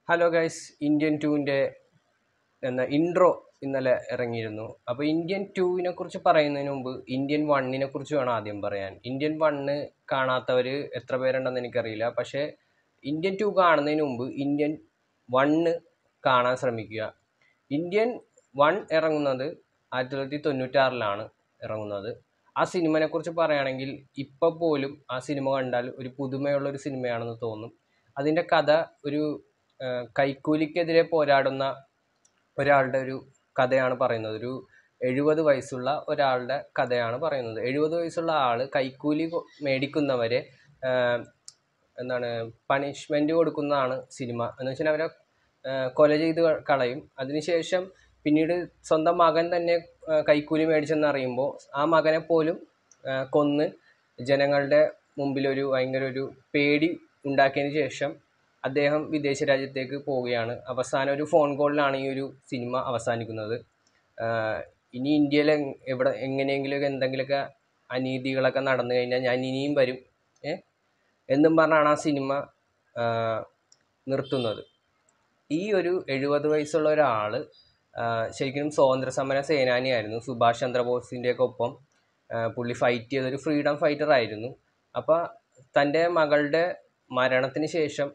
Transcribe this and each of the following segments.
hello guys Indian ടൂവിൻ്റെ എന്ന intro ഇന്നലെ ഇറങ്ങിയിരുന്നു അപ്പോൾ ഇന്ത്യൻ ടൂവിനെ കുറിച്ച് പറയുന്നതിന് മുമ്പ് ഇന്ത്യൻ വണ്ണിനെ കുറിച്ച് വേണം ആദ്യം പറയാൻ ഇന്ത്യൻ വണ്ണ് കാണാത്തവർ എത്ര പേരുണ്ടെന്ന് എനിക്കറിയില്ല പക്ഷേ ഇന്ത്യൻ ടു കാണുന്നതിന് മുമ്പ് ഇന്ത്യൻ വണ്ണ് കാണാൻ ശ്രമിക്കുക ഇന്ത്യൻ വൺ ഇറങ്ങുന്നത് ആയിരത്തി തൊള്ളായിരത്തി തൊണ്ണൂറ്റാറിലാണ് ഇറങ്ങുന്നത് ആ സിനിമനെ കുറിച്ച് പറയുകയാണെങ്കിൽ ഇപ്പോൾ പോലും ആ സിനിമ കണ്ടാൽ ഒരു പുതുമയുള്ള ഒരു സിനിമയാണെന്ന് തോന്നും അതിൻ്റെ കഥ ഒരു ആ, കൈക്കൂലിക്കെതിരെ പോരാടുന്ന ഒരാളുടെ ഒരു കഥയാണ് പറയുന്നത് ഒരു എഴുപത് വയസ്സുള്ള ഒരാളുടെ കഥയാണ് പറയുന്നത് എഴുപത് വയസ്സുള്ള ആൾ കൈക്കൂലി കൊ- മേടിക്കുന്നവരെ ആ, എന്താണ് പണിഷ്മെൻ്റ് കൊടുക്കുന്നതാണ് സിനിമ എന്ന് വെച്ചാൽ അവരെ ആ, കൊല ചെയ്ത് ക- കളയും അതിനുശേഷം പിന്നീട് സ്വന്തം മകൻ തന്നെ ആ, കൈക്കൂലി മേടിച്ചെന്ന് അറിയുമ്പോൾ ആ മകനെ പോലും ആ, കൊന്ന് ജനങ്ങളുടെ മുമ്പിൽ ഒരു ഭയങ്കര ഒരു പേടി ഉണ്ടാക്കിയതിന് ശേഷം അദ്ദേഹം വിദേശ രാജ്യത്തേക്ക് പോവുകയാണ് അവസാനം ഒരു ഫോൺ കോളിലാണ് ഈ ഒരു സിനിമ അവസാനിക്കുന്നത് ആഹ് ഇനി ഇന്ത്യയിൽ എങ്- എവിടെ എങ്ങനെയെങ്കിലുമൊക്കെ എന്തെങ്കിലുമൊക്കെ അനീതികളൊക്കെ നടന്നു കഴിഞ്ഞാൽ ഞാൻ ഇനിയും വരും ഏ എന്നും പറഞ്ഞാണ് ആ സിനിമ ആഹ് നിർത്തുന്നത് ഈ ഒരു എഴുപത് വയസ്സുള്ള ഒരാൾ ശരിക്കും സ്വാതന്ത്ര്യ സമര സേനാനിയായിരുന്നു സുഭാഷ് ചന്ദ്രബോസിൻ്റെയൊക്കെ ഒപ്പം ആഹ് പുള്ളി ഫൈറ്റ് ചെയ്തൊരു ഫ്രീഡം ഫൈറ്റർ ആയിരുന്നു അപ്പോൾ തൻ്റെ മകളുടെ മരണത്തിന് ശേഷം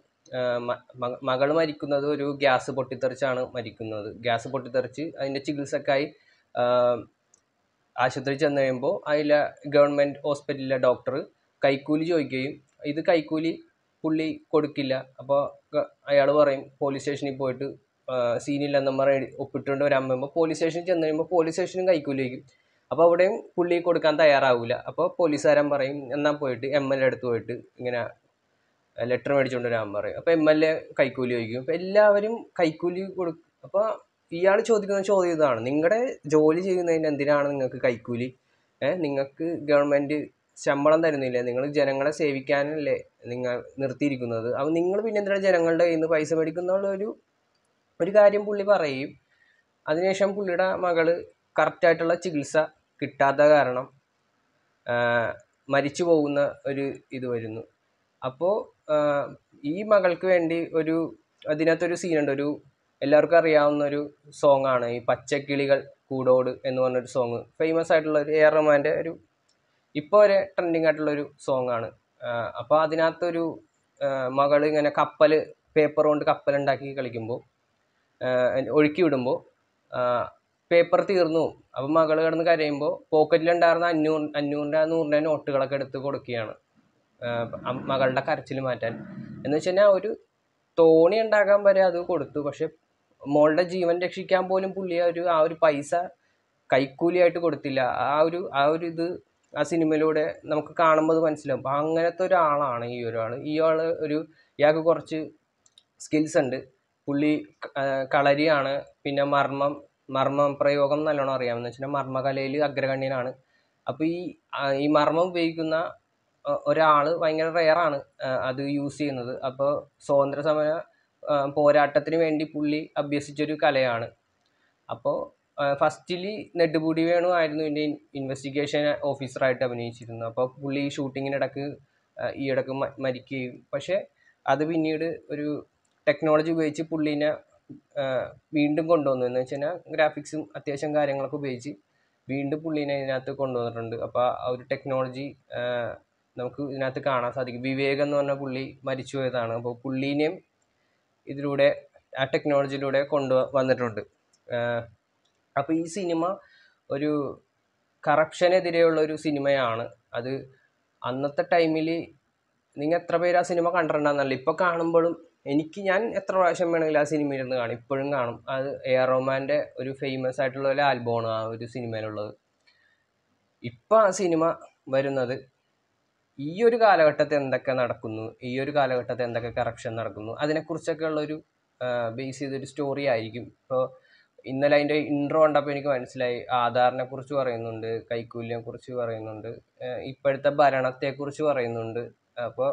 മകൾ മരിക്കുന്നത് ഒരു ഗ്യാസ് പൊട്ടിത്തെറിച്ചാണ് മരിക്കുന്നത് ഗ്യാസ് പൊട്ടിത്തെറിച്ച് അതിൻ്റെ ചികിത്സക്കായി ആഹ് ആശുപത്രി ചെന്ന് കഴിയുമ്പോൾ അതിലെ ഗവൺമെൻറ് ഹോസ്പിറ്റലിലെ ഡോക്ടർ കൈക്കൂലി ചോദിക്കുകയും ഇത് കൈക്കൂലി പുള്ളി കൊടുക്കില്ല അപ്പോൾ അയാൾ പറയും പോലീസ് സ്റ്റേഷനിൽ പോയിട്ട് സീനില്ലെന്നും പറഞ്ഞ് ഒപ്പിട്ടുകൊണ്ട് വരാൻ പറയുമ്പോൾ പോലീസ് സ്റ്റേഷനിൽ ചെന്ന് കഴിയുമ്പോൾ പോലീസ് സ്റ്റേഷനും കൈക്കൂലി വയ്ക്കും അപ്പോൾ അവിടെയും പുള്ളി കൊടുക്കാൻ തയ്യാറാവില്ല അപ്പോൾ പോലീസുകാരൻ പറയും എന്നാൽ പോയിട്ട് എം എൽ എ അടുത്ത് പോയിട്ട് ഇങ്ങനെ ലെറ്റർ മേടിച്ചുകൊണ്ട് വരാൻ പറയും അപ്പോൾ എം എൽ എ കൈക്കൂലി ചോദിക്കും അപ്പോൾ എല്ലാവരും കൈക്കൂലി കൊടുക്കും അപ്പോൾ ഇയാൾ ചോദിക്കുന്ന ചോദ്യം ഇതാണ് നിങ്ങളുടെ ജോലി ചെയ്യുന്നതിന് എന്തിനാണ് നിങ്ങൾക്ക് കൈക്കൂലി ഏഹ് നിങ്ങൾക്ക് ഗവൺമെൻറ് ശമ്പളം തരുന്നില്ലേ നിങ്ങൾ ജനങ്ങളെ സേവിക്കാനല്ലേ നിങ്ങൾ നിർത്തിയിരിക്കുന്നത് അപ്പോൾ നിങ്ങൾ പിന്നെ എന്തിനാണ് ജനങ്ങളുടെ കയ്യിൽ നിന്ന് പൈസ മേടിക്കുന്നുള്ള ഒരു ഒരു കാര്യം പുള്ളി പറയും അതിനുശേഷം പുള്ളിയുടെ മകള് കറക്റ്റായിട്ടുള്ള ചികിത്സ കിട്ടാത്ത കാരണം ആഹ് മരിച്ചു പോകുന്ന ഒരു ഇത് വരുന്നു അപ്പോൾ ഈ മകൾക്ക് വേണ്ടി ഒരു അതിനകത്തൊരു സീനുണ്ട് ഒരു എല്ലാവർക്കും അറിയാവുന്ന ഒരു സോങ് ആണ് ഈ പച്ചക്കിളികൾ കൂടോട് എന്ന് പറഞ്ഞൊരു സോങ് ഫേമസ് ആയിട്ടുള്ള ഒരു എ ആർ റഹ്മാൻ്റെ ഒരു ഇപ്പോൾ വരെ ട്രെൻഡിങ് ആയിട്ടുള്ള ഒരു സോങ് ആണ് അപ്പോൾ അതിനകത്തൊരു മകൾ ഇങ്ങനെ കപ്പൽ പേപ്പർ കൊണ്ട് കപ്പലുണ്ടാക്കി കളിക്കുമ്പോൾ ഒഴുക്കി വിടുമ്പോൾ പേപ്പർ തീർന്നു പോകും അപ്പം മകൾ കിടന്ന് കരയുമ്പോൾ പോക്കറ്റിലുണ്ടായിരുന്ന അഞ്ഞൂറ് അഞ്ഞൂറിൻ്റെ നൂറിൻ്റെ നോട്ടുകളൊക്കെ എടുത്ത് കൊടുക്കുകയാണ് ആഹ് അം- മകളുടെ കരച്ചിൽ മാറ്റാൻ എന്ന് വെച്ച് കഴിഞ്ഞാൽ ഒരു തോണി ഉണ്ടാക്കാൻ വരെ അത് കൊടുത്തു പക്ഷെ മോളുടെ ജീവൻ രക്ഷിക്കാൻ പോലും പുള്ളി ആ ഒരു ആ ഒരു പൈസ കൈക്കൂലിയായിട്ട് കൊടുത്തില്ല ആ ഒരു ആ ഒരു ഇത് ആ സിനിമയിലൂടെ നമുക്ക് കാണുമ്പോൾ അത് മനസ്സിലാവും അപ്പം അങ്ങനത്തെ ഒരാളാണ് ഈ ഒരാൾ ഇയാൾ ഒരു ഇയാൾക്ക് കുറച്ച് സ്കിൽസ് ഉണ്ട് പുള്ളി ആഹ് കളരിയാണ് പിന്നെ മർമ്മം മർമ്മം പ്രയോഗം നല്ലോണം അറിയാമെന്ന് വെച്ചാൽ മർമ്മകലയിൽ അഗ്രഗണ്യനാണ് അപ്പോൾ ഈ ആ- ഈ മർമ്മം ഉപയോഗിക്കുന്ന ഒരാൾ ഭയങ്കര റെയറാണ് അത് യൂസ് ചെയ്യുന്നത് അപ്പോൾ സ്വാതന്ത്ര്യ സമര ആ, പോരാട്ടത്തിന് വേണ്ടി പുള്ളി അഭ്യസിച്ചൊരു കലയാണ് അപ്പോൾ ഫസ്റ്റിൽ നെടുപുടി വേണു ആയിരുന്നു ഇതിൻ്റെ ഇൻവെസ്റ്റിഗേഷൻ ഓഫീസറായിട്ട് അഭിനയിച്ചിരുന്നത് അപ്പോൾ പുള്ളി ഈ ഷൂട്ടിങ്ങിനിടക്ക് ആ, ഈ ഇടക്ക് മ- മരിക്കുകയും പക്ഷേ അത് പിന്നീട് ഒരു ടെക്നോളജി ഉപയോഗിച്ച് പുള്ളീനെ ആ, വീണ്ടും കൊണ്ടുവന്നു എന്ന് വെച്ച് കഴിഞ്ഞാൽ ഗ്രാഫിക്സും അത്യാവശ്യം കാര്യങ്ങളൊക്കെ ഉപയോഗിച്ച് വീണ്ടും പുള്ളീനെ ഇതിനകത്ത് കൊണ്ടുവന്നിട്ടുണ്ട് അപ്പോൾ ആ ഒരു ടെക്നോളജി നമുക്ക് ഇതിനകത്ത് കാണാൻ സാധിക്കും വിവേക് എന്ന് പറഞ്ഞ പുള്ളി മരിച്ചു പോയതാണ് അപ്പോൾ പുള്ളീനെയും ഇതിലൂടെ ആ ടെക്നോളജിയിലൂടെ കൊണ്ടു വന്നിട്ടുണ്ട് അപ്പോൾ ഈ സിനിമ ഒരു കറപ്ഷനെതിരെയുള്ള ഒരു സിനിമയാണ് അത് അന്നത്തെ ടൈമിൽ നിങ്ങൾ എത്ര പേര് ആ സിനിമ കണ്ടിട്ടുണ്ടെന്നല്ല ഇപ്പോൾ കാണുമ്പോഴും എനിക്ക് ഞാൻ എത്ര പ്രാവശ്യം വേണമെങ്കിലും ആ സിനിമ ഇരുന്ന് കാണും ഇപ്പോഴും കാണും അത് എ ആർ റഹ്മാൻ്റെ ഒരു ഫേമസ് ആയിട്ടുള്ള ഒരു ആൽബമാണ് ആ ഒരു സിനിമയിലുള്ളത് ഇപ്പം ആ സിനിമ വരുന്നത് ഈ ഒരു കാലഘട്ടത്തിൽ എന്തൊക്കെ നടക്കുന്നു ഈ ഒരു കാലഘട്ടത്തിൽ എന്തൊക്കെ കറപ്ഷൻ നടക്കുന്നു അതിനെക്കുറിച്ചൊക്കെ ഉള്ളൊരു ബേസ് ചെയ്തൊരു സ്റ്റോറി ആയിരിക്കും ഇപ്പോൾ ഇന്നലെ അതിൻ്റെ ഇൻട്രോ കണ്ടപ്പോൾ എനിക്ക് മനസ്സിലായി ആധാറിനെ കുറിച്ച് പറയുന്നുണ്ട് കൈക്കൂലിനെ കുറിച്ച് പറയുന്നുണ്ട് ആഹ് ഇപ്പോഴത്തെ ഭരണത്തെക്കുറിച്ച് പറയുന്നുണ്ട് അപ്പോൾ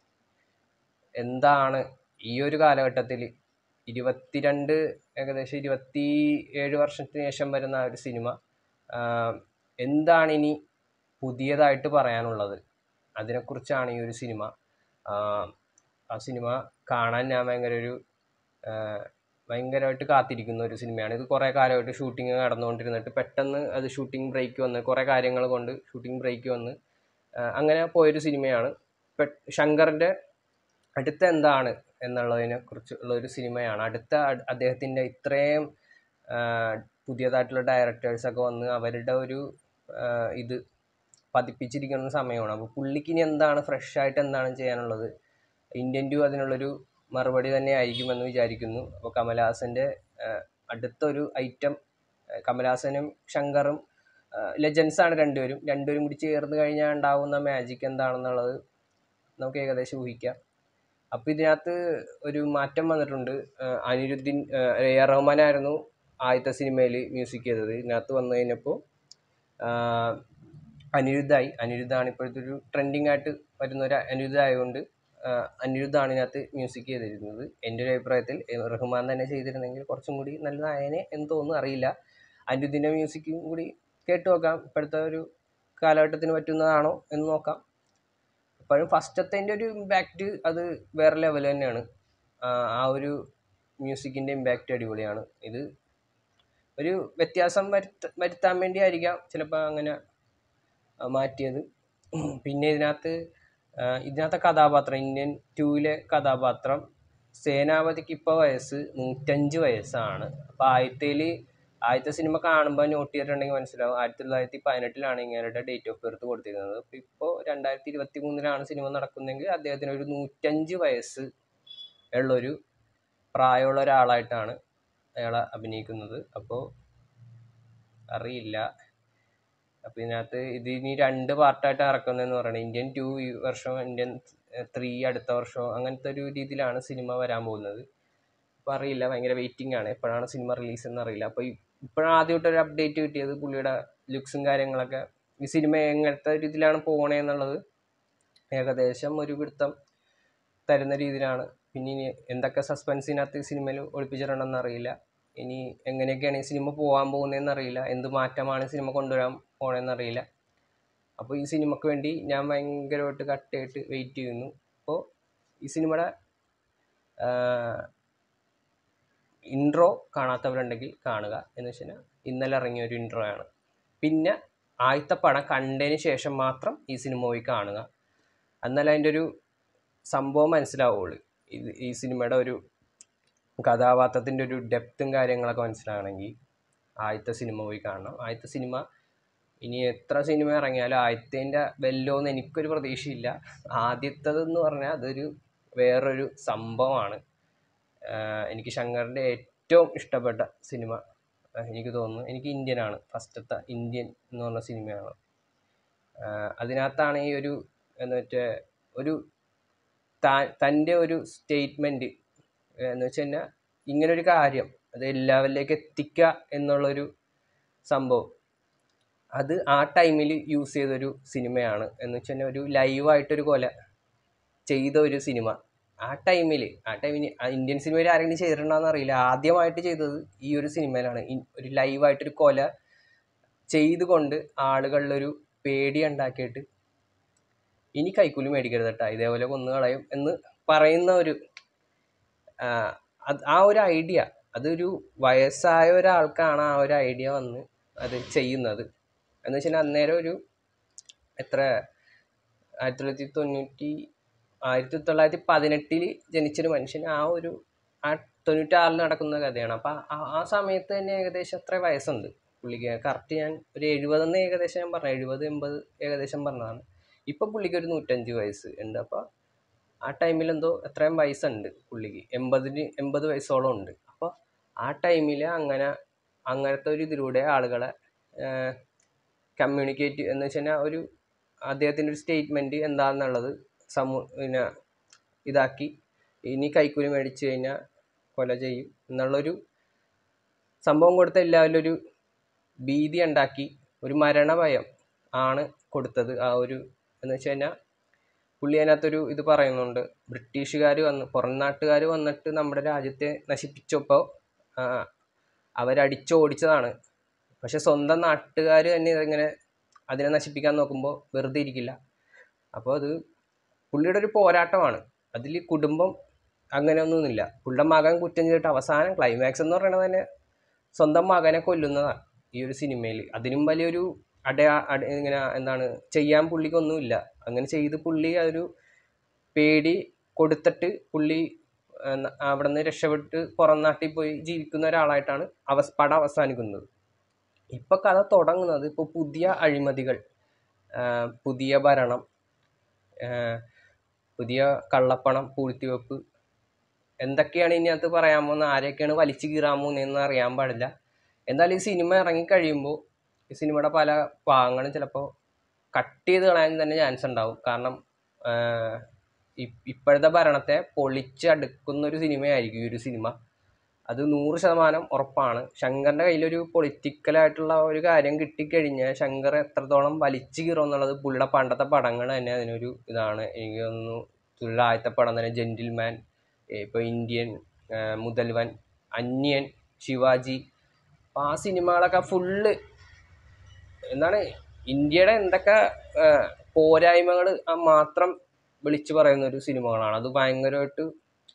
എന്താണ് ഈ ഒരു കാലഘട്ടത്തിൽ ഇരുപത്തിരണ്ട് ഏകദേശം ഇരുപത്തി ഏഴ് വർഷത്തിന് ശേഷം വരുന്ന ആ ഒരു സിനിമ ആഹ് എന്താണ് ഇനി പുതിയതായിട്ട് പറയാനുള്ളത് അതിനെക്കുറിച്ചാണ് ഈ ഒരു സിനിമ ആഹ് ആ സിനിമ കാണാൻ ഞാൻ ഭയങ്കര ഒരു ഭയങ്കരമായിട്ട് കാത്തിരിക്കുന്ന ഒരു സിനിമയാണ് ഇത് കുറേ കാലമായിട്ട് ഷൂട്ടിങ് നടന്നുകൊണ്ടിരുന്നിട്ട് പെട്ടെന്ന് അത് ഷൂട്ടിംഗ് ബ്രേക്ക് വന്ന് കുറേ കാര്യങ്ങൾ കൊണ്ട് ഷൂട്ടിംഗ് ബ്രേക്ക് വന്ന് ആ, അങ്ങനെ പോയൊരു സിനിമയാണ് പെ- ശങ്കറിൻ്റെ അടുത്ത എന്താണ് എന്നുള്ളതിനെ കുറിച്ചുള്ള ഒരു സിനിമയാണ് അടുത്ത അ- അദ്ദേഹത്തിൻ്റെ ഇത്രയും ആ, പുതിയതായിട്ടുള്ള ഡയറക്ടേഴ്സൊക്കെ വന്ന് അവരുടെ ഒരു ആ, ഇത് പതിപ്പിച്ചിരിക്കുന്ന സമയമാണ് അപ്പോൾ പുള്ളിക്ക് ഇനി എന്താണ് ഫ്രഷ് ആയിട്ട് എന്താണ് ചെയ്യാനുള്ളത് ഇന്ത്യൻ ടു അതിനുള്ളൊരു മറുപടി തന്നെ ആയിരിക്കുമെന്ന് വിചാരിക്കുന്നു അപ്പോൾ കമലഹാസൻ്റെ അടുത്തൊരു ഐറ്റം കമലഹാസനും ശങ്കറും ലെജൻസ് ആണ് രണ്ടുപേരും രണ്ടുപേരും കൂടി ചേർന്ന് കഴിഞ്ഞാൽ ഉണ്ടാവുന്ന മാജിക് എന്താണെന്നുള്ളത് നമുക്ക് ഏകദേശം ഊഹിക്കാം അപ്പോൾ ഇതിനകത്ത് ഒരു മാറ്റം വന്നിട്ടുണ്ട് ആ, അനിരുദ്ദീൻ ആ, എ ആർ റഹ്മാനായിരുന്നു ആദ്യത്തെ സിനിമയിൽ മ്യൂസിക് ചെയ്തത് ഇതിനകത്ത് വന്നു കഴിഞ്ഞപ്പോൾ അനിരുദ്ധായി അനിരുദ്ധാണ് ഇപ്പോഴത്തെ ഒരു ട്രെൻഡിങ് ആയിട്ട് വരുന്ന ഒരു അനിരുദ്ധ ആയതുകൊണ്ട് ആ, അനിരുദ്ധാണ് ഇതിനകത്ത് മ്യൂസിക് ചെയ്തിരുന്നത് എൻ്റെ ഒരു അഭിപ്രായത്തിൽ എ, റഹ്മാൻ തന്നെ ചെയ്തിരുന്നെങ്കിൽ കുറച്ചും കൂടി നല്ലതായേനെ എന്ന് തോന്നുന്നു അറിയില്ല അനിരുദ്ധിൻ്റെ മ്യൂസിക്കും കൂടി കേട്ട് നോക്കാം ഇപ്പോഴത്തെ ഒരു കാലഘട്ടത്തിന് പറ്റുന്നതാണോ എന്ന് നോക്കാം അപ്പോഴും ഫസ്റ്റത്തെ ഒരു ഇമ്പാക്റ്റ് അത് വേറെ ലെവൽ തന്നെയാണ് ആ ആ ഒരു മ്യൂസിക്കിൻ്റെ ഇമ്പാക്റ്റ് അടിപൊളിയാണ് ഇത് ഒരു വ്യത്യാസം വരുത്ത വരുത്താൻ വേണ്ടി ആയിരിക്കാം ചിലപ്പോൾ അങ്ങനെ ആ, മാറ്റിയത് പിന്നെ ഇതിനകത്ത് ആ, ഇതിനകത്തെ കഥാപാത്രം ഇന്ത്യൻ ടൂവിലെ കഥാപാത്രം സേനാപതിക്ക് ഇപ്പോൾ വയസ്സ് നൂറ്റഞ്ച് വയസ്സാണ് അപ്പോൾ ആദ്യത്തേൽ ആദ്യത്തെ സിനിമ കാണുമ്പോൾ നോട്ട് ചെയ്തിട്ടുണ്ടെങ്കിൽ മനസ്സിലാവും ആയിരത്തി തൊള്ളായിരത്തി പതിനെട്ടിലാണ് ഇങ്ങനെയുടെ ഡേറ്റ് ഓഫ് ബർത്ത് കൊടുത്തിരുന്നത് അപ്പോൾ ഇപ്പോൾ രണ്ടായിരത്തി ഇരുപത്തി മൂന്നിലാണ് സിനിമ നടക്കുന്നതെങ്കിൽ അദ്ദേഹത്തിന് ഒരു നൂറ്റഞ്ച് വയസ്സ് ഉള്ളൊരു പ്രായമുള്ള ഒരാളായിട്ടാണ് അയാൾ അഭിനയിക്കുന്നത് അപ്പോൾ അറിയില്ല അപ്പോൾ ഇതിനകത്ത് ഇത് ഇനി രണ്ട് പാർട്ടായിട്ട് ഇറക്കുന്നതെന്ന് പറയുന്നത് ഇന്ത്യൻ ടു ഈ വർഷം ഇന്ത്യൻ ത്രീ അടുത്ത വർഷം അങ്ങനത്തെ ഒരു രീതിയിലാണ് സിനിമ വരാൻ പോകുന്നത് അപ്പോൾ അറിയില്ല ഭയങ്കര വെയിറ്റിംഗ് ആണ് എപ്പോഴാണ് സിനിമ റിലീസ് എന്ന് അറിയില്ല അപ്പോൾ ഇപ്പോഴാണ് ആദ്യമായിട്ട് ഒരു അപ്ഡേറ്റ് കിട്ടിയത് പുള്ളിയുടെ ലുക്സും കാര്യങ്ങളൊക്കെ ഈ സിനിമ എങ്ങനത്തെ രീതിയിലാണ് പോകണേ എന്നുള്ളത് ഏകദേശം ഒരു പിടുത്തം തരുന്ന രീതിയിലാണ് പിന്നെ ഇനി എന്തൊക്കെ സസ്പെൻസിനകത്ത് ഈ സിനിമയിൽ ഒളിപ്പിച്ചിട്ടുണ്ടെന്ന് അറിയില്ല ഇനി എങ്ങനെയൊക്കെയാണ് ഈ സിനിമ പോകാൻ പോകുന്നതെന്ന് അറിയില്ല എന്ത് മാറ്റമാണ് ഈ സിനിമ കൊണ്ടുവരാൻ പോകണമെന്ന് അറിയില്ല അപ്പോൾ ഈ സിനിമയ്ക്ക് വേണ്ടി ഞാൻ ഭയങ്കരമായിട്ട് കട്ടയായിട്ട് വെയിറ്റ് ചെയ്യുന്നു അപ്പോൾ ഈ സിനിമയുടെ ഇൻട്രോ കാണാത്തവരുണ്ടെങ്കിൽ കാണുക എന്ന് വെച്ച് കഴിഞ്ഞാൽ ഇന്നലെ ഇറങ്ങിയ ഒരു ഇൻട്രോ ആണ് പിന്നെ ആദ്യത്തെ പടം കണ്ടതിന് ശേഷം മാത്രം ഈ സിനിമ പോയി കാണുക എന്നാലേ അതിൻ്റെ ഒരു സംഭവം മനസ്സിലാവുള്ളൂ ഇത് ഈ സിനിമയുടെ ഒരു കഥാപാത്രത്തിൻ്റെ ഒരു ഡെപ്തും കാര്യങ്ങളൊക്കെ മനസ്സിലാകണമെങ്കിൽ ആദ്യത്തെ സിനിമ പോയി കാണണം ആദ്യത്തെ സിനിമ ഇനി എത്ര സിനിമ ഇറങ്ങിയാലും ആദ്യത്തേൻ്റെ വെല്ലോന്ന് എനിക്കൊരു പ്രതീക്ഷയില്ല ആദ്യത്തേതെന്ന് പറഞ്ഞാൽ അതൊരു വേറൊരു സംഭവമാണ് ആഹ് എനിക്ക് ശങ്കറിൻ്റെ ഏറ്റവും ഇഷ്ടപ്പെട്ട സിനിമ ആഹ് എനിക്ക് തോന്നുന്നു എനിക്ക് ഇന്ത്യനാണ് ഫസ്റ്റത്തെ ഇന്ത്യൻ എന്ന് പറഞ്ഞ സിനിമയാണ് ആഹ് അതിനകത്താണ് ഈ ഒരു എന്ന് വെച്ചാൽ ഒരു താ തൻ്റെ ഒരു സ്റ്റേറ്റ്മെൻറ്റ് എന്ന് വെച്ച് കഴിഞ്ഞാൽ ഇങ്ങനൊരു കാര്യം അത് എല്ലാവരിലേക്ക് എത്തിക്കുക എന്നുള്ളൊരു സംഭവം അത് ആ ടൈമിൽ യൂസ് ചെയ്തൊരു സിനിമയാണ് എന്ന് വെച്ച് കഴിഞ്ഞാൽ ഒരു ലൈവായിട്ടൊരു കൊല ചെയ്ത ഒരു സിനിമ ആ ടൈമിൽ ആ ടൈമിന് ഇന്ത്യൻ സിനിമയിൽ ആരെങ്കിലും ചെയ്തിട്ടുണ്ടോയെന്ന് അറിയില്ല ആദ്യമായിട്ട് ചെയ്തത് ഈ ഒരു സിനിമയിലാണ് ഇൻ- ഒരു ലൈവായിട്ടൊരു കൊല ചെയ്തുകൊണ്ട് ആളുകളിലൊരു പേടി ഉണ്ടാക്കിയിട്ട് ഇനി കൈക്കൂലി മേടിക്കരുത് കേട്ടോ ഇതേപോലെ കൊന്നു കളയും എന്ന് പറയുന്ന ഒരു ആ, അത് ആ ഒരു ഐഡിയ അതൊരു വയസ്സായ ഒരാൾക്കാണ് ആ ഒരു ഐഡിയ വന്ന് അത് ചെയ്യുന്നത് എന്ന് വെച്ചാൽ അന്നേരം ഒരു എത്ര ആയിരത്തി തൊള്ളായിരത്തി തൊണ്ണൂറ്റി ആയിരത്തി തൊള്ളായിരത്തി പതിനെട്ടിൽ ജനിച്ചൊരു മനുഷ്യൻ ആ ഒരു ആ തൊണ്ണൂറ്റാറിൽ നടക്കുന്ന കഥയാണ് അപ്പം ആ ആ സമയത്ത് തന്നെ ഏകദേശം അത്ര വയസ്സുണ്ട് പുള്ളിക്ക് കറക്റ്റ് ഞാൻ ഒരു എഴുപതെന്ന് ഏകദേശം ഞാൻ പറഞ്ഞു എഴുപത് എൺപത് ഏകദേശം പറഞ്ഞതാണ് ഇപ്പം പുള്ളിക്ക് ഒരു നൂറ്റഞ്ച് വയസ്സ് ഉണ്ട് അപ്പോൾ ആ ടൈമിൽ എന്തോ എത്രയും വയസ്സുണ്ട് പുള്ളിക്ക് എൺപതിന് എൺപത് വയസ്സോളം ഉണ്ട് അപ്പോൾ ആ ടൈമിൽ അങ്ങനെ അങ്ങനത്തെ ഒരു ഇതിലൂടെ ആളുകളെ കമ്മ്യൂണിക്കേറ്റ് എന്ന് വെച്ച് കഴിഞ്ഞാൽ ഒരു അദ്ദേഹത്തിൻ്റെ ഒരു സ്റ്റേറ്റ്മെൻറ്റ് എന്താണെന്നുള്ളത് സമൂ പിന്നെ ഇതാക്കി ഇനി കൈക്കൂലി മേടിച്ചു കഴിഞ്ഞാൽ കൊല ചെയ്യും എന്നുള്ളൊരു സംഭവം കൊടുത്ത എല്ലാവരിലും ഒരു ഭീതി ഉണ്ടാക്കി ഒരു മരണഭയം ആണ് കൊടുത്തത് ആ ഒരു എന്ന് വെച്ച് കഴിഞ്ഞാൽ പുള്ളി അതിനകത്തൊരു ഇത് പറയുന്നുണ്ട് ബ്രിട്ടീഷുകാർ വന്ന് പുറം നാട്ടുകാർ വന്നിട്ട് നമ്മുടെ രാജ്യത്തെ നശിപ്പിച്ചപ്പോൾ അവരടിച്ചോടിച്ചതാണ് പക്ഷെ സ്വന്തം നാട്ടുകാർ തന്നെ ഇങ്ങനെ അതിനെ നശിപ്പിക്കാൻ നോക്കുമ്പോൾ വെറുതെ ഇരിക്കില്ല അപ്പോൾ അത് പുള്ളിയുടെ ഒരു പോരാട്ടമാണ് അതിൽ കുടുംബം അങ്ങനെയൊന്നുമില്ല പുള്ളിയുടെ മകൻ കുറ്റം ചെയ്തിട്ട് അവസാനം ക്ലൈമാക്സ് എന്ന് പറയുന്നത് തന്നെ സ്വന്തം മകനെ കൊല്ലുന്നതാണ് ഈ ഒരു സിനിമയിൽ അതിനും വലിയൊരു അടയാ അട ഇങ്ങനെ എന്താണ് ചെയ്യാൻ പുള്ളിക്കൊന്നുമില്ല അങ്ങനെ ചെയ്ത് പുള്ളി അതൊരു പേടി കൊടുത്തിട്ട് പുള്ളി ഏഹ്, അവിടെ നിന്ന് രക്ഷപ്പെട്ട് പുറം നാട്ടിൽ പോയി ജീവിക്കുന്ന ഒരാളായിട്ടാണ് അവസ് പടം അവസാനിക്കുന്നത് ഇപ്പം കഥ തുടങ്ങുന്നത് ഇപ്പോൾ പുതിയ അഴിമതികൾ ആഹ് പുതിയ ഭരണം ആഹ് പുതിയ കള്ളപ്പണം പൂഴ്ത്തിവെപ്പ് എന്തൊക്കെയാണ് ഇതിനകത്ത് പറയാൻ പോകുന്നത് ആരെയൊക്കെയാണ് വലിച്ചു കീറാൻ പോകുന്നതെന്ന് അറിയാൻ പാടില്ല എന്തായാലും ഈ സിനിമ ഇറങ്ങി കഴിയുമ്പോൾ ഈ സിനിമയുടെ പല ഭാഗങ്ങളും ചിലപ്പോൾ കട്ട് ചെയ്ത് കളയാൻ തന്നെ ചാൻസ് ഉണ്ടാവും കാരണം ആഹ് ഇ- ഇപ്പോഴത്തെ ഭരണത്തെ പൊളിച്ചടുക്കുന്ന ഒരു സിനിമയായിരിക്കും ഈ ഒരു സിനിമ അത് നൂറ് ശതമാനം ഉറപ്പാണ് ശങ്കറിൻ്റെ കയ്യിലൊരു പൊളിറ്റിക്കലായിട്ടുള്ള ഒരു കാര്യം കിട്ടിക്കഴിഞ്ഞാൽ ശങ്കർ എത്രത്തോളം വലിച്ചു കീറും എന്നുള്ളത് പുള്ളിയുടെ പണ്ടത്തെ പടങ്ങൾ തന്നെ അതിനൊരു ഇതാണ് എനിക്ക് തോന്നുന്നു പുള്ളിയുടെ ആദ്യത്തെ പടം തന്നെ ജെൻറ്റിൽമാൻ ഇപ്പോൾ ഇന്ത്യൻ ആ, മുതൽവൻ അന്യൻ ശിവാജി അപ്പോൾ ആ സിനിമകളൊക്കെ ഫുള്ള് എന്താണ് ഇന്ത്യയുടെ എന്തൊക്കെ പോരായ്മകൾ മാത്രം വിളിച്ചു പറയുന്ന ഒരു സിനിമകളാണ് അത് ഭയങ്കരമായിട്ട്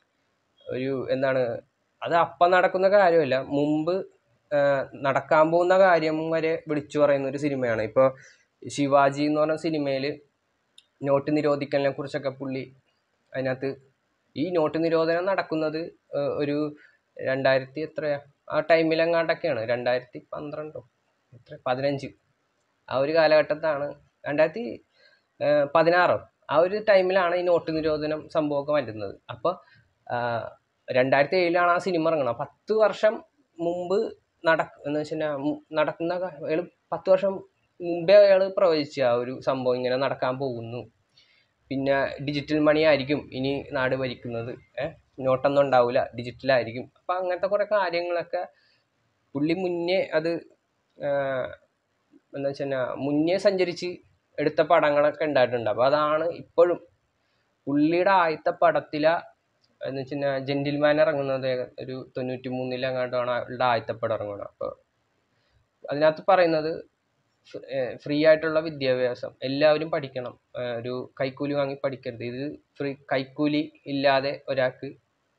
ഒരു എന്താണ് അത് അപ്പം നടക്കുന്ന കാര്യമല്ല മുമ്പ് ആ, നടക്കാൻ പോകുന്ന കാര്യം വരെ വിളിച്ചു പറയുന്ന ഒരു സിനിമയാണ് ഇപ്പോൾ ശിവാജി എന്ന് പറഞ്ഞ സിനിമയിൽ നോട്ട് നിരോധിക്കലിനെ കുറിച്ചൊക്കെ പുള്ളി അതിനകത്ത് ഈ നോട്ട് നിരോധനം നടക്കുന്നത് ആ, ഒരു രണ്ടായിരത്തി എത്രയാ ആ ടൈമിലെങ്ങാണ്ടൊക്കെയാണ് രണ്ടായിരത്തി പന്ത്രണ്ടോ എത്ര പതിനഞ്ച് ആ ഒരു കാലഘട്ടത്താണ് രണ്ടായിരത്തി ഏഹ് പതിനാറോ ആ ഒരു ടൈമിലാണ് ഈ നോട്ട് നിരോധനം സംഭവമൊക്കെ വരുന്നത് അപ്പോൾ രണ്ടായിരത്തി ഏഴിലാണ് ആ സിനിമ ഇറങ്ങുന്നത് പത്ത് വർഷം മുമ്പ് നട എന്ന് വെച്ചാൽ നടക്കുന്ന അയാൾ പത്ത് വർഷം മുമ്പേ അയാൾ പ്രവചിച്ച ആ ഒരു സംഭവം ഇങ്ങനെ നടക്കാൻ പോകുന്നു പിന്നെ ഡിജിറ്റൽ മണി ആയിരിക്കും ഇനി നാട് ഭരിക്കുന്നത് ഏഹ് നോട്ടൊന്നും ഉണ്ടാവില്ല ഡിജിറ്റലായിരിക്കും അപ്പം അങ്ങനത്തെ കുറേ കാര്യങ്ങളൊക്കെ പുള്ളി മുന്നേ അത് ആഹ് എന്താ വെച്ചാൽ മുന്നേ സഞ്ചരിച്ച് എടുത്ത പടങ്ങളൊക്കെ ഉണ്ടായിട്ടുണ്ട് അപ്പോൾ അതാണ് ഇപ്പോഴും പുള്ളിയുടെ ആദ്യത്തെ പടത്തിലെ എന്ന് വെച്ച് കഴിഞ്ഞാൽ ജെന്റിൽമാൻ ഇറങ്ങുന്നത് ഏക- ഒരു തൊണ്ണൂറ്റി മൂന്നിലെങ്ങാണ്ടാണ് അയാളുടെ ആദ്യത്തെ പടം ഇറങ്ങുന്നത് അപ്പോൾ അതിനകത്ത് പറയുന്നത് ഫ്രീ ആയിട്ടുള്ള വിദ്യാഭ്യാസം എല്ലാവരും പഠിക്കണം ആ, ഒരു കൈക്കൂലി വാങ്ങി പഠിക്കരുത് ഇത് ഫ്രീ കൈക്കൂലി ഇല്ലാതെ ഒരാൾക്ക്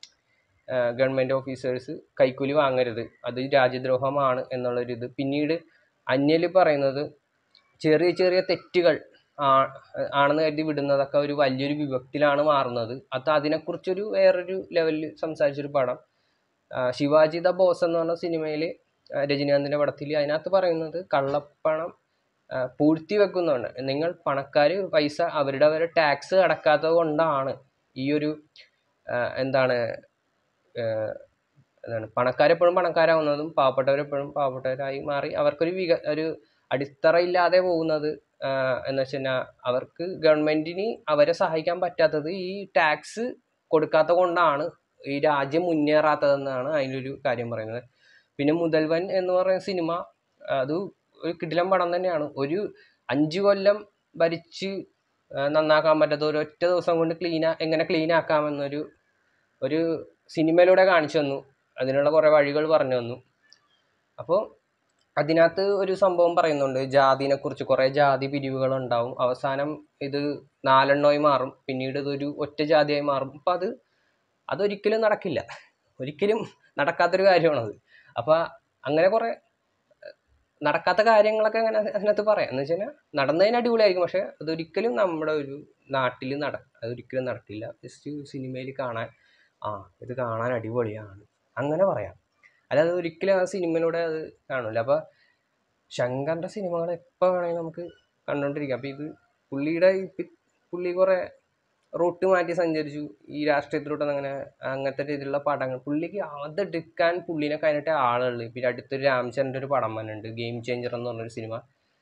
ഗവൺമെൻറ് ഓഫീസേഴ്സ് കൈക്കൂലി വാങ്ങരുത് അത് രാജ്യദ്രോഹമാണ് എന്നുള്ളൊരിത് പിന്നീട് അന്യൽ പറയുന്നത് ചെറിയ ചെറിയ തെറ്റുകൾ ആ- ആണെന്ന് കരുതി വിടുന്നതൊക്കെ ഒരു വലിയൊരു വിഭക്തിയിലാണ് മാറുന്നത് അത് അതിനെക്കുറിച്ചൊരു വേറൊരു ലെവലിൽ സംസാരിച്ചൊരു പടം ആ, ശിവാജി ദ ബോസ് എന്ന് പറഞ്ഞ സിനിമയിൽ രജനീകാന്തിൻ്റെ പടത്തിൽ അതിനകത്ത് പറയുന്നത് കള്ളപ്പണം ആ, പൂഴ്ത്തി വെക്കുന്നുണ്ട് നിങ്ങൾ പണക്കാർ പൈസ അവരുടെ അവരുടെ ടാക്സ് അടക്കാത്തത് കൊണ്ടാണ് ഈ ഒരു ആ, എന്താണ് ആ, എന്താണ് പണക്കാരെപ്പോഴും പണക്കാരാവുന്നതും പാവപ്പെട്ടവരെപ്പോഴും പാവപ്പെട്ടവരായി മാറി അവർക്കൊരു വിക ഒരു അടിത്തറയില്ലാതെ പോകുന്നത് ആ, എന്ന് വെച്ച് കഴിഞ്ഞാൽ അവർക്ക് ഗവൺമെൻറ്റിന് അവരെ സഹായിക്കാൻ പറ്റാത്തത് ഈ ടാക്സ് കൊടുക്കാത്ത കൊണ്ടാണ് ഈ രാജ്യം മുന്നേറാത്തതെന്നാണ് അതിലൊരു കാര്യം പറയുന്നത് പിന്നെ മുതൽവൻ എന്ന് പറയുന്ന സിനിമ അത് ഒരു കിടിലം പടം തന്നെയാണ് ഒരു അഞ്ച് കൊല്ലം ഭരിച്ച് ആ, നന്നാക്കാൻ പറ്റാത്ത ഒരു ഒറ്റ ദിവസം കൊണ്ട് ക്ലീന എങ്ങനെ ക്ലീൻ ആക്കാമെന്നൊരു ഒരു സിനിമയിലൂടെ കാണിച്ചു തന്നു അതിനുള്ള കുറേ വഴികൾ പറഞ്ഞു തന്നു അപ്പോൾ അതിനകത്ത് ഒരു സംഭവം പറയുന്നുണ്ട് ജാതിനെ കുറിച്ച് കുറേ ജാതി പിരിവുകൾ ഉണ്ടാവും അവസാനം ഇത് നാലെണ്ണമായി മാറും പിന്നീട് ഇതൊരു ഒറ്റ ജാതിയായി മാറും അപ്പം അത് അതൊരിക്കലും നടക്കില്ല ഒരിക്കലും നടക്കാത്തൊരു കാര്യമാണത് അപ്പോൾ അങ്ങനെ കുറേ നടക്കാത്ത കാര്യങ്ങളൊക്കെ അങ്ങനെ അതിനകത്ത് പറയാം എന്ന് വെച്ച് കഴിഞ്ഞാൽ നടന്നതിന് അടിപൊളിയായിരിക്കും പക്ഷേ അതൊരിക്കലും നമ്മുടെ ഒരു നാട്ടിൽ നട അതൊരിക്കലും നടക്കില്ല ജസ്റ്റ് സിനിമയിൽ കാണാൻ ആ ഇത് കാണാൻ അടിപൊളിയാണ് അങ്ങനെ പറയാം അല്ലാതെ ഒരിക്കലും ആ സിനിമയിലൂടെ അത് കാണില്ല അപ്പോൾ ശങ്കറിൻ്റെ സിനിമകൾ എപ്പോൾ വേണമെങ്കിലും നമുക്ക് കണ്ടുകൊണ്ടിരിക്കാം അപ്പോൾ ഇത് പുള്ളിയുടെ ഇപ്പ- പുള്ളി കുറേ റൂട്ട് മാറ്റി സഞ്ചരിച്ചു ഈ രാഷ്ട്രീയത്തിലോട്ട് അങ്ങനെ അങ്ങനത്തെ രീതിയിലുള്ള പടങ്ങൾ പുള്ളിക്ക് അതെടുക്കാൻ പുള്ളിനെ കഴിഞ്ഞിട്ട് ആളുകൾ പിന്നെ അടുത്തൊരു രാമചന്ദ്രൻ്റെ ഒരു പടം വന്നിട്ടുണ്ട് ഗെയിം ചേഞ്ചർ എന്ന് പറഞ്ഞൊരു സിനിമ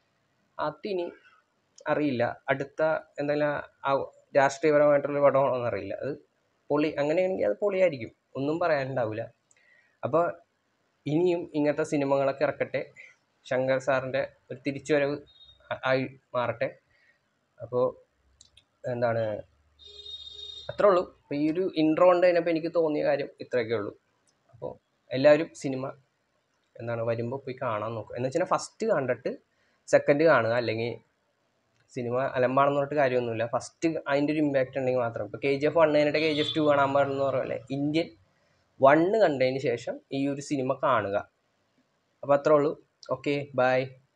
അതിനി അറിയില്ല അടുത്ത എന്തെങ്കിലും ആ രാഷ്ട്രീയപരമായിട്ടുള്ള പടമാണോന്ന് അറിയില്ല അത് പൊളി അങ്ങനെയാണെങ്കിൽ അത് പൊളിയായിരിക്കും ഒന്നും പറയാനുണ്ടാവില്ല അപ്പോൾ ഇനിയും ഇങ്ങനത്തെ സിനിമകളൊക്കെ ഇറക്കട്ടെ ശങ്കർ സാറിൻ്റെ ഒരു തിരിച്ചുവരവ് ആ- ആയി മാറട്ടെ അപ്പോൾ എന്താണ് അത്രേ ഉള്ളൂ അപ്പോൾ ഈ ഒരു ഇൻട്രോ കൊണ്ട് കഴിഞ്ഞപ്പോൾ എനിക്ക് തോന്നിയ കാര്യം ഇത്രയൊക്കെ ഉള്ളൂ അപ്പോൾ എല്ലാവരും സിനിമ എന്താണ് വരുമ്പോൾ പോയി കാണാൻ നോക്കുക എന്ന് വെച്ചാൽ ഫസ്റ്റ് കണ്ടിട്ട് സെക്കൻഡ് കാണുക അല്ലെങ്കിൽ സിനിമ അലമ്പാണെന്ന് പറഞ്ഞിട്ട് കാര്യമൊന്നുമില്ല ഫസ്റ്റ് അതിൻ്റെ ഒരു ഇമ്പാക്റ്റ് ഉണ്ടെങ്കിൽ മാത്രം ഇപ്പോൾ കെ ജി എഫ് വൺ കഴിഞ്ഞിട്ട് കെ ജി എഫ് ടു കാണാൻ പാടുന്ന പോലെ ഇന്ത്യൻ വണ്ണ് കണ്ടതിന് ശേഷം ഈ ഒരു സിനിമ കാണുക അപ്പോൾ അത്രേ ഉള്ളൂ ഓക്കെ ബൈ